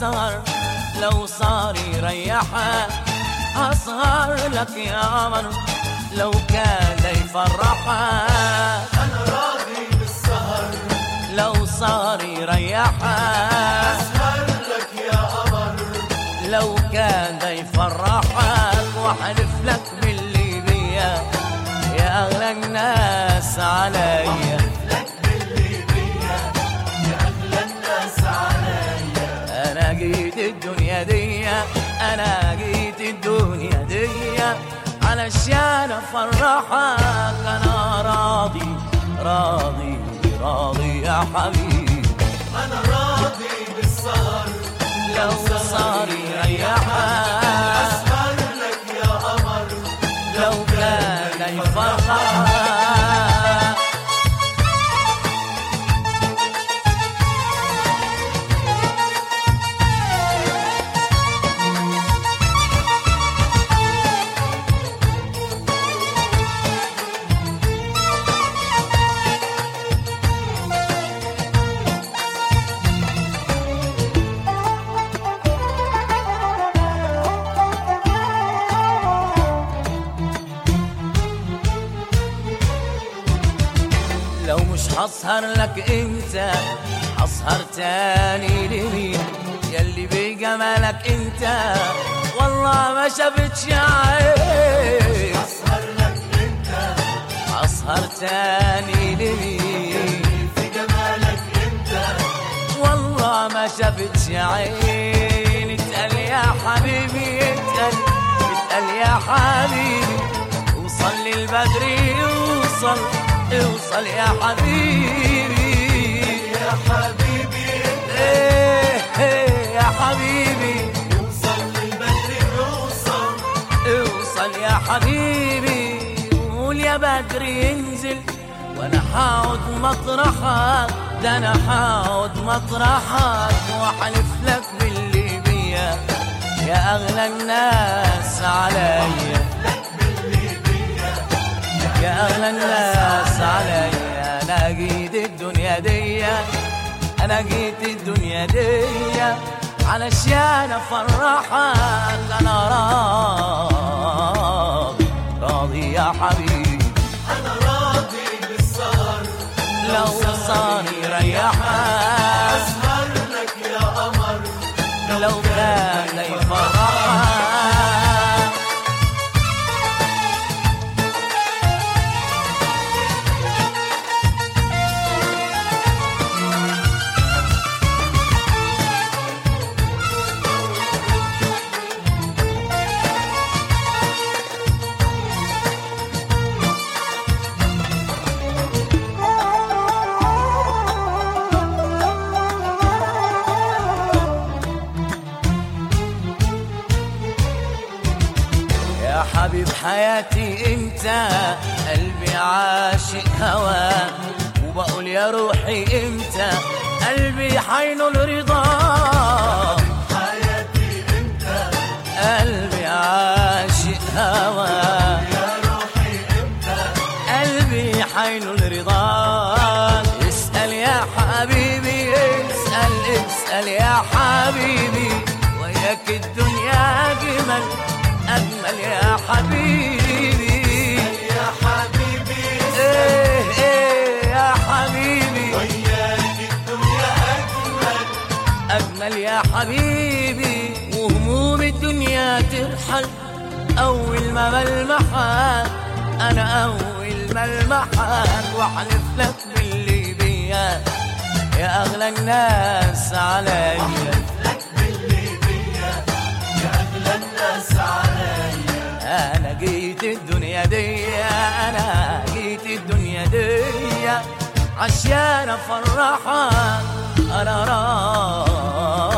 السهر لو صار يريحك أسهر لك يا قمر لو كان يفرحك أنا راضي بالسهر لو صار يريحك أسهر لك يا قمر لو كان ده يفرحك وحلف لك باللي بيا يا اغلى الناس عليا لك باللي بيا يا أغلى الناس عليا انا جيت الدنيا دي انا جيت الدنيا دي علشان افرحك انا راضي راضي راضي يا حبيبي أنا راضي بالسهر لو صار يريحك أسهر لك يا قمر لو كان يفرحك لو مش هسهر لك انت هسهر تاني لمين يلي بجمالك انت والله ما شفتش عين أسهر لك أنت هسهر تاني لمين في جمالك أنت والله ما شفتش عين اتقل يا حبيبي اتقل اتقل يا حبيبي وصل للبدر اوصل اوصل يا حبيبي يا حبيبي ايه ايه يا حبيبي وصل للبدر نوصل اوصل يا حبيبي قول يا بدر ينزل وانا حاود مطرحك ده انا حاود مطرحك واحلف لك باللي بيا يا اغلى الناس عليا لك باللي بيا يا اغلى الناس عليا انا جيت الدنيا دي انا جيت الدنيا دي علشان افرحك انا راضي راضي يا حبيبي أنا راضي بالسهر لو صار يريحك أسهر لك يا قمر لو كان يفرحك يا حبيب حياتي انت قلبي عاشق هواك وبقول يا روحي انت قلبي حينول رضاك حياتي أنت قلبي عاشق هواك يا روحي أنت قلبي حينول رضاك اسأل يا حبيبي اسأل اسأل يا حبيبي وياك الدنيا أجمل أجمل يا حبيبي يا حبيبي إيه إيه يا حبيبي وياك الدنيا أجمل أجمل يا حبيبي وهموم الدنيا ترحل أول ما ملمحك أنا أول ما ألمحك وأحلف لك باللي بيا يا أغلى الناس عليا لك باللي بيا يا أغلى الناس عليا أنا جيت الدنيا دي أنا جيت الدنيا دي عشان أفرحك أنا راضي